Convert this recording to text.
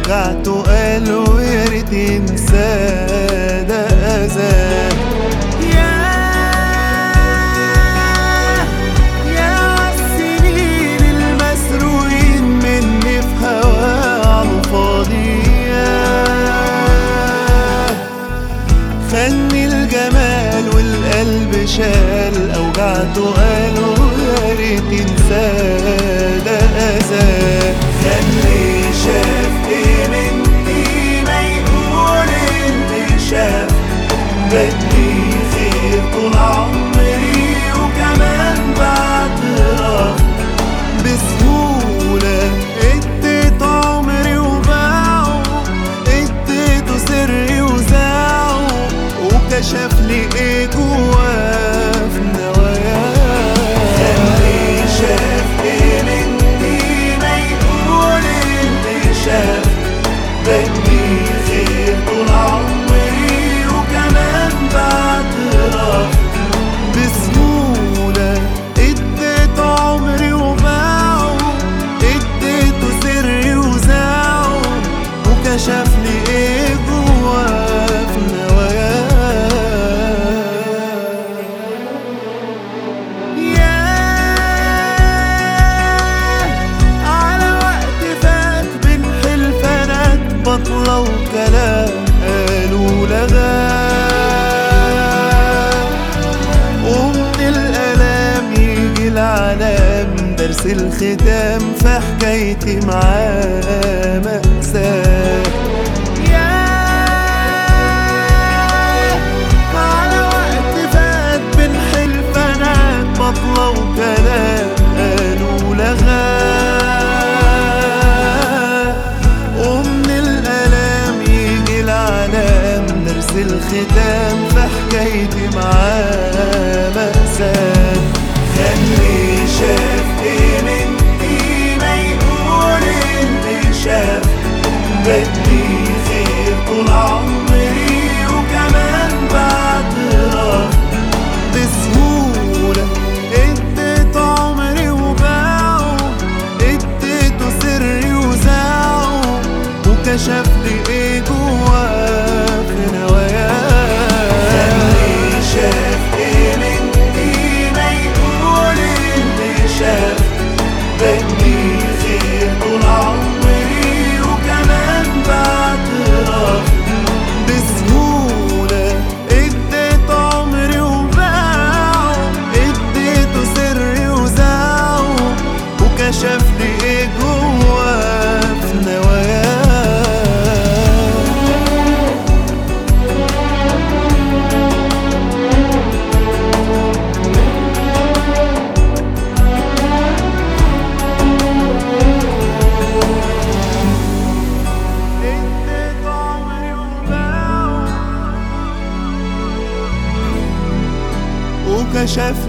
وجعته قاله يا ريت ينساه ده أذاه ياه يا عالسنين المسروقين مني في هواه عالفاضي ياه خني الجمال والقلب شال أوجعته قاله يا ريت ينساه ده أذاه خلي شاف ايه مني ما يقول اللي شاف بدي خير طول عمري وكمان بعترف بسهولة اديت عمري وباعه اديته سري وزاعه وكشف لي ايه جواه في نواياه خلي شاف ايه مني ما يقول اللي شاف بدي خير طول عمري وكمان بعترف بسهولة اديت عمري وباعه اديته سري وزاعه وكشف لي ايه جواه في نواياه على وقت فات بين حلفانات بطلة وكلام قالوا لغاه ومن الألام يجي العلام درس الختام في حكايتي معاه مأساة ياه على وقت فات بين حلفانات بطلة وكلام قالوا لغاه ومن الألام يجي العلام درس الختام في حكايتي معاه مأساة خلي شاف ايه مني ما يقول اللي شاف بدي خير طول عمري وكمان بعترف بسهولة اديت عمري وباعه اديته سري وزاعه وكشف لي ايه جواه في نواياه خلي شاف ايه مني ما يقول اللي شاف بدي خير طول عمري وكمان بعترف بسهولة اديت عمري وباعه اديته سري وزاعه وكشف لي ايه جواه في نواياه اديت عمري وباعه وكشف